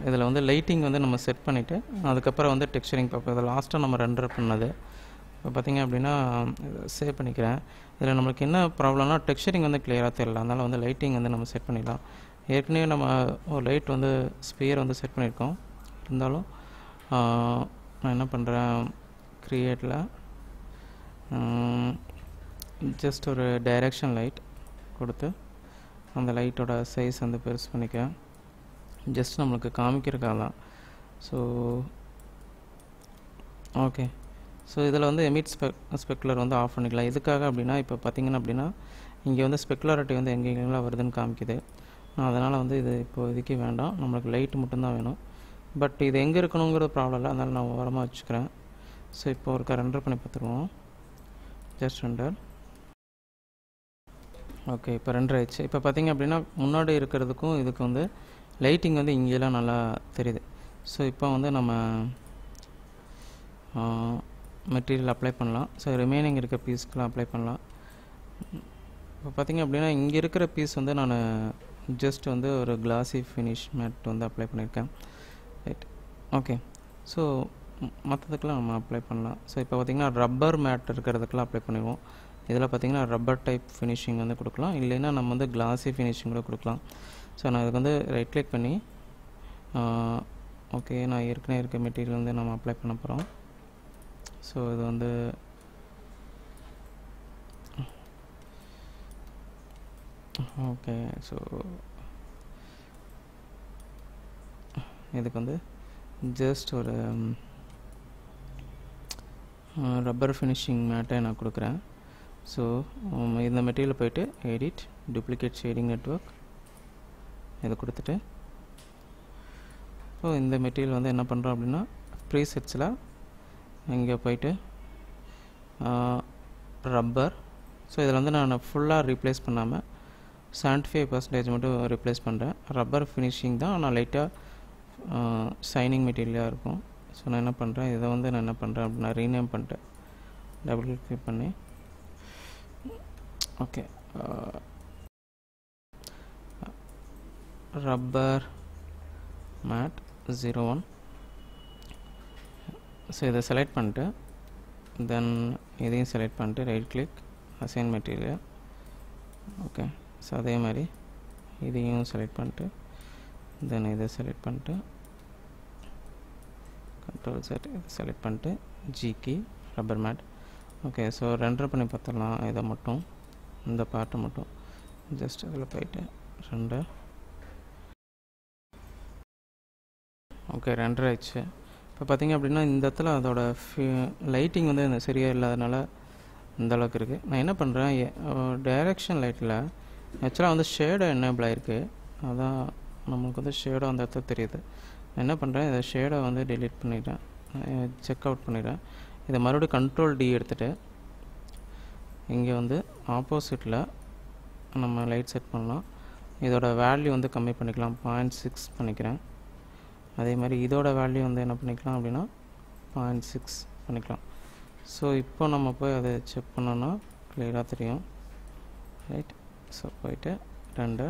இதில் வந்து லைட்டிங் வந்து நம்ம செட் பண்ணிவிட்டு அதுக்கப்புறம் வந்து டெக்ஸ்சரிங் பார்ப்போம் இதில் லாஸ்ட்டாக நம்ம ரெண்டர் பண்ணது இப்போ பார்த்தீங்க அப்படின்னா சேவ் பண்ணிக்கிறேன் இதில் நம்மளுக்கு என்ன ப்ராப்ளம்னா டெக்ஸ்சரிங் வந்து கிளியராக தெரியல அதனால் வந்து லைட்டிங் வந்து நம்ம செட் பண்ணிடலாம் ஏற்கனவே நம்ம ஒரு லைட் வந்து ஸ்பியர் வந்து செட் பண்ணியிருக்கோம் இருந்தாலும் ஆஹ், நான் என்ன பண்ணுறேன் க்ரியேட்டில் ஜஸ்ட் ஒரு டைரக்ஷன் லைட் கொடுத்து அந்த லைட்டோட சைஸ் வந்து பெருசு பண்ணிக்கிறேன் ஜஸ்ட் நம்மளுக்கு காமிக்கிறதுக்காக தான் ஸோ ஓகே ஸோ இதில் வந்து எமிட் ஸ்பெக் ஸ்பெக்குலர் வந்து ஆஃப் பண்ணிக்கலாம் எதுக்காக அப்படின்னா இப்போ பார்த்தீங்கன்னா அப்படின்னா இங்கே வந்து ஸ்பெக்குலாரிட்டி வந்து எங்கெங்கெல்லாம் வருதுன்னு காமிக்குது அதனால் வந்து இது இப்போதைக்கு வேண்டாம் நம்மளுக்கு லைட் மட்டும்தான் வேணும் பட் இது எங்கே இருக்கணுங்கிறது ப்ராப்ளம் இல்லை அதனால் நான் ஓரமாக வச்சுக்கிறேன் ஸோ இப்போ ஒரு ரெண்டர் பண்ணி பார்த்துருவோம் ஜஸ்ட் ரெண்டர் ஓகே இப்போ ரெண்டர் ஆயிடுச்சு இப்போ பார்த்தீங்க அப்படின்னா முன்னாடி இருக்கிறதுக்கும் இதுக்கு வந்து லைட்டிங் வந்து இங்கெல்லாம் நல்லா தெரியுது ஸோ இப்போ வந்து நம்ம மெட்டீரியல் அப்ளை பண்ணலாம் ஸோ ரிமைனிங் இருக்க பீஸ்க்கெலாம் அப்ளை பண்ணலாம் இப்போ பார்த்தீங்க அப்படின்னா இங்கே இருக்கிற பீஸ் வந்து நான் ஜஸ்ட் வந்து ஒரு கிளாசி ஃபினிஷ் மேட் வந்து அப்ளை பண்ணியிருக்கேன் ரைட் ஓகே ஸோ மற்றதுக்கெலாம் நம்ம அப்ளை பண்ணலாம் ஸோ இப்போ பார்த்தீங்கன்னா ரப்பர் மேட் இருக்கிறதுக்கெலாம் அப்ளை பண்ணிடுவோம் இதில் பார்த்தீங்கன்னா ரப்பர் டைப் ஃபினிஷிங் வந்து கொடுக்கலாம் இல்லைன்னா நம்ம வந்து கிளாசி ஃபினிஷிங் கூட கொடுக்கலாம் ஸோ நான் இதுக்கு வந்து ரைட் கிளிக் பண்ணி ஓகே நான் ஏற்கனவே இருக்க மெட்டீரியல் வந்து நம்ம அப்ளை பண்ண போகிறோம் ஸோ இது வந்து ஓகே ஸோ இதுக்கு வந்து ஜஸ்ட் ஒரு ரப்பர் ஃபினிஷிங் மேட்டை நான் கொடுக்குறேன் ஸோ இந்த மெட்டீரியல் போயிட்டு எடிட் டூப்ளிகேட் ஷேடிங் நெட்ஒர்க் இதை கொடுத்துட்டு ஸோ இந்த மெட்டீரியல் வந்து என்ன பண்ணுறோம் அப்படின்னா ப்ரீசெட்ஸில் இங்கே போயிட்டு ரப்பர் ஸோ இதில் வந்து நான் ஃபுல்லாக ரீப்ளேஸ் பண்ணாமல் செவன்ட்டி ஃபைவ் பர்சன்டேஜ் மட்டும் ரீப்ளேஸ் பண்ணுறேன் ரப்பர் ஃபினிஷிங் தான் நான் லைட்டாக ஷைனிங் மெட்டீரியலாக இருக்கும் ஸோ நான் என்ன பண்ணுறேன் இதை வந்து நான் என்ன பண்ணுறேன் அப்படின்னா ரீநேம் பண்ணிட்டேன் டபுள் கிளிக் பண்ணி okay rubber matte zero one so இதை செலக்ட் பண்ணிட்டு தென் இதையும் செலக்ட் பண்ணிட்டு right click assign material okay so அதே மாதிரி இதையும் செலக்ட் பண்ணிட்டு தென் இதை செலக்ட் பண்ணிட்டு கண்ட்ரோல் செட் இதை செலக்ட் பண்ணிட்டு ஜிகி rubber matte okay so render பண்ணி பார்த்துடலாம் இதை மட்டும் இந்த பார்ட்டை மட்டும் ஜஸ்ட் அதில் போயிட்டு ரெண்டு ஓகே ரெண்டரை ஆயிடுச்சு இப்போ பார்த்தீங்க அப்படின்னா இந்த இடத்துல அதோட லைட்டிங் வந்து இந்த சரியாக இல்லாதனால இந்த அளவுக்கு இருக்குது நான் என்ன பண்ணுறேன் டைரக்ஷன் லைட்டில் ஆக்சுவலாக வந்து ஷேடோ என்னபிள் ஆகிருக்கு அதான் நம்மளுக்கு வந்து ஷேடோ அந்த இடத்துல தெரியுது நான் என்ன பண்ணுறேன் இதை ஷேடை வந்து டெலீட் பண்ணிடுறேன் செக் அவுட் பண்ணிடுறேன் இதை மறுபடியும் கண்ட்ரோல் டி எடுத்துகிட்டு இங்கே வந்து ஆப்போசிட்டில் நம்ம லைட் செட் பண்ணலாம் இதோட வேல்யூ வந்து கம்மி பண்ணிக்கலாம் பாயிண்ட் சிக்ஸ் பண்ணிக்கிறேன் அதே மாதிரி இதோட வேல்யூ வந்து என்ன பண்ணிக்கலாம் அப்படின்னா பாயிண்ட் சிக்ஸ் பண்ணிக்கலாம் ஸோ இப்போ நம்ம போய் அதை செக் பண்ணோன்னா கிளியராக தெரியும் ரைட் ஸோ போயிட்டு ரெண்டு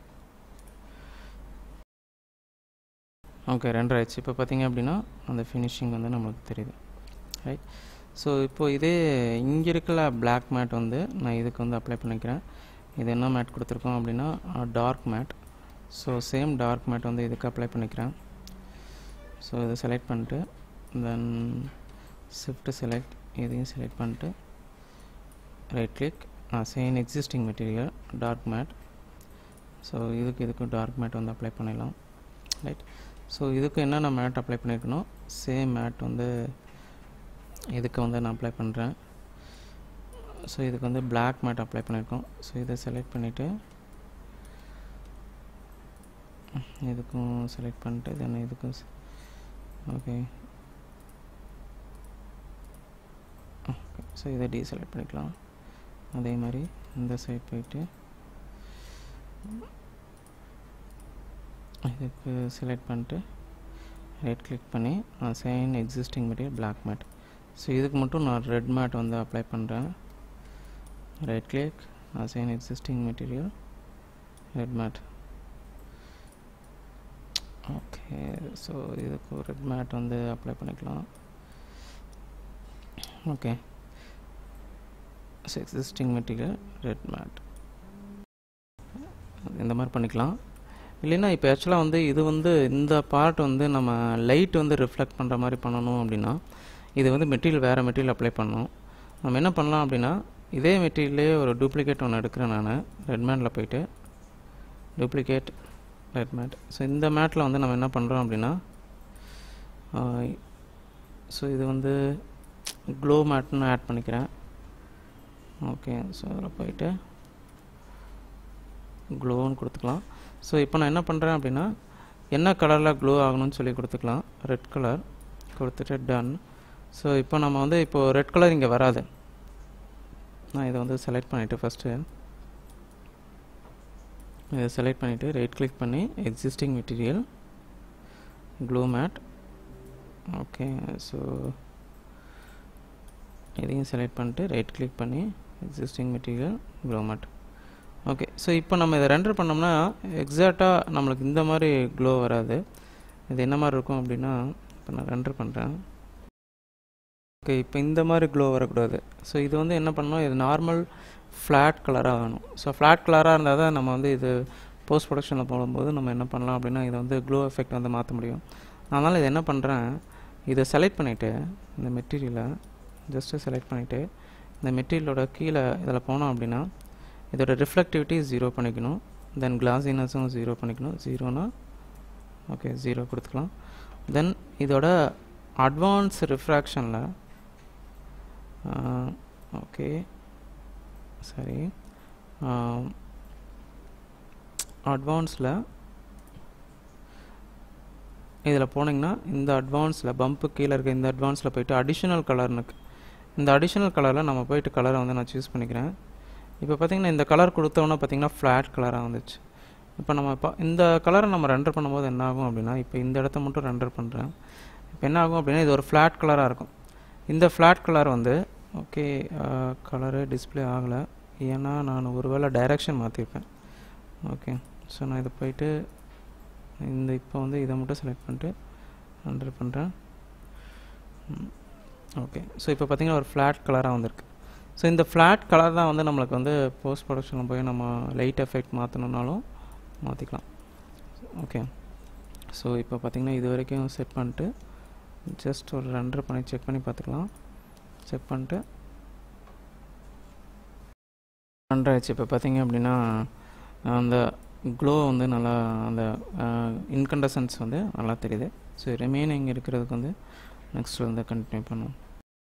ஓகே ரெண்டு ஆயிடுச்சு இப்போ பார்த்தீங்க அப்படின்னா அந்த ஃபினிஷிங் வந்து நம்மளுக்கு தெரியுது ரைட் ஸோ இப்போது இதே இங்கே இருக்கல பிளாக் மேட் வந்து நான் இதுக்கு வந்து அப்ளை பண்ணிக்கிறேன் இது என்ன மேட் கொடுத்துருக்கோம் அப்படின்னா dark matte so same dark matte வந்து இதுக்கு அப்ளை பண்ணிக்கிறேன் ஸோ இதை செலக்ட் பண்ணிட்டு தென் ஷிஃப்ட் செலக்ட் இதையும் செலக்ட் பண்ணிட்டு right click same existing material dark matte so இதுக்கு இதுக்கு டார்க் மேட் வந்து அப்ளை பண்ணிடலாம் ரைட் ஸோ இதுக்கு என்னென்ன மேட் அப்ளை பண்ணியிருக்கணும் சேம் மேட் வந்து இதுக்கு வந்து நான் அப்ளை பண்ணுறேன் ஸோ இதுக்கு வந்து பிளாக் மேட் அப்ளை பண்ணியிருக்கோம் ஸோ இதை செலக்ட் பண்ணிவிட்டு இதுக்கும் செலக்ட் பண்ணிட்டு தென் இதுக்கும் ஓகே ஓகே ஸோ இதை டீசெலக்ட் பண்ணிக்கலாம் அதே மாதிரி இந்த சைட் போயிட்டு இதுக்கு செலக்ட் பண்ணிட்டு ரைட் கிளிக் பண்ணி same existing material black matte so இதுக்கு மட்டும் நான் ரெட் மேட் வந்து அப்ளை பண்ணுறேன் right click same existing material red matte okay so இதுக்கு ஒரு ரெட் மேட் வந்து அப்ளை பண்ணிக்கலாம் okay existing material red matte இந்த மாதிரி பண்ணிக்கலாம் இல்லைன்னா இப்போ ஆக்சுவலாக வந்து இது வந்து இந்த பார்ட் வந்து நம்ம லைட் வந்து ரிஃப்ளெக்ட் பண்ணுற மாதிரி பண்ணணும் அப்படின்னா இது வந்து மெட்டீரியல் வேறு மெட்டீரியல் அப்ளை பண்ணணும் நம்ம என்ன பண்ணலாம் அப்படின்னா இதே மெட்டீரியலே ஒரு டூப்ளிகேட் ஒன்று எடுக்கிறேன் நான் ரெட் மேட்டில் போயிட்டு டூப்ளிகேட் ரெட் மேட் ஸோ இந்த மேட்டில் வந்து நம்ம என்ன பண்ணுறோம் அப்படின்னா ஸோ இது வந்து க்ளோ மேட்னு ஆட் பண்ணிக்கிறேன் ஓகே ஸோ அதில் போயிட்டு க்ளோன்னு கொடுத்துக்கலாம் ஸோ இப்போ நான் என்ன பண்ணுறேன் அப்படின்னா என்ன கலரில் க்ளோ ஆகணும்னு சொல்லி கொடுத்துக்கலாம் ரெட் கலர் கொடுத்துட்டு டன் ஸோ இப்போ நம்ம வந்து இப்போது ரெட் கலர் இங்கே வராது நான் இதை வந்து செலக்ட் பண்ணிவிட்டு ஃபஸ்ட்டு இதை செலக்ட் பண்ணிவிட்டு ரைட் கிளிக் பண்ணி existing material glow matte okay so இதையும் செலக்ட் பண்ணிட்டு ரைட் கிளிக் பண்ணி existing material glow matte okay so இப்போ நம்ம இதை ரெண்டர் பண்ணோம்னா எக்ஸாக்டாக நம்மளுக்கு இந்த மாதிரி க்ளோ வராது இது என்ன மாதிரி இருக்கும் அப்படின்னா இப்போ நான் ரெண்டர் பண்ணுறேன் ஓகே இப்போ இந்த மாதிரி க்ளோ வரக்கூடாது ஸோ இது வந்து என்ன பண்ணணும் இது நார்மல் ஃப்ளாட் கலராக வேணும் ஸோ ஃப்ளாட் கலராக இருந்தால் தான் நம்ம வந்து இது போஸ்ட் ப்ரொடக்ஷனில் போடும்போது நம்ம என்ன பண்ணலாம் அப்படின்னா இதை வந்து க்ளோ எஃபெக்ட் வந்து மாற்ற முடியும் அதனால் இது என்ன பண்ணுறேன் இதை செலக்ட் பண்ணிவிட்டு இந்த மெட்டீரியலை ஜஸ்ட்டு செலக்ட் பண்ணிவிட்டு இந்த மெட்டீரியலோட கீழே இதில் போனோம் அப்படின்னா இதோட ரிஃப்ளெக்டிவிட்டி ஜீரோ பண்ணிக்கணும் தென் கிளாஸினஸும் ஜீரோ பண்ணிக்கணும் ஜீரோனா ஓகே ஜீரோ கொடுத்துக்கலாம் தென் இதோட அட்வான்ஸ் ரிஃப்ராக்ஷனில் ஓகே சரி அட்வான்ஸில் இதில் போனீங்கன்னா இந்த அட்வான்ஸில் பம்பு கீழே இருக்க இந்த அட்வான்ஸில் போயிட்டு அடிஷ்னல் கலர்னுக்கு இந்த அடிஷ்னல் கலரில் நம்ம போயிட்டு கலரை வந்து நான் சூஸ் பண்ணிக்கிறேன் இப்போ பார்த்தீங்கன்னா இந்த கலர் கொடுத்தோன்னா பார்த்தீங்கன்னா ஃப்ளாட் கலராக வந்துச்சு இப்போ நம்ம இப்போ இந்த கலரை நம்ம ரெண்டர் பண்ணும்போது என்ன ஆகும் அப்படின்னா இப்போ இந்த இடத்த மட்டும் ரெண்டர் பண்ணுறேன் இப்போ என்ன ஆகும் அப்படின்னா இது ஒரு ஃப்ளாட் கலராக இருக்கும் இந்த ஃப்ளாட் கலர் வந்து ஓகே கலரு டிஸ்பிளே ஆகலை ஏன்னா நான் ஒருவேளை டைரக்ஷன் மாற்றிருப்பேன் ஓகே ஸோ நான் இதை போயிட்டு இந்த இப்போ வந்து இதை மட்டும் செலக்ட் பண்ணிட்டு ரெண்டர் பண்ணுறேன் ஓகே ஸோ இப்போ பார்த்தீங்கன்னா ஒரு ஃப்ளாட் கலராக வந்திருக்கு ஸோ இந்த ஃப்ளாட் கலர் தான் வந்து நம்மளுக்கு வந்து போஸ்ட் ப்ரொடக்ஷனில் போய் நம்ம லைட் எஃபெக்ட் மாற்றணுன்னாலும் மாற்றிக்கலாம் ஓகே ஸோ இப்போ பார்த்திங்கன்னா இது வரைக்கும் செட் பண்ணிட்டு ஜஸ்ட் ஒரு ரெண்டரை பண்ணி செக் பண்ணி பார்த்துக்கலாம் செக் பண்ணிட்டு ரெண்டரை ஆச்சு இப்போ பார்த்தீங்க அப்படின்னா அந்த க்ளோ வந்து நல்லா அந்த இன்கண்டசன்ஸ் வந்து நல்லா தெரியுது ஸோ ரிமைனிங் இருக்கிறதுக்கு வந்து நெக்ஸ்ட் வந்து கண்டினியூ பண்ணுவோம்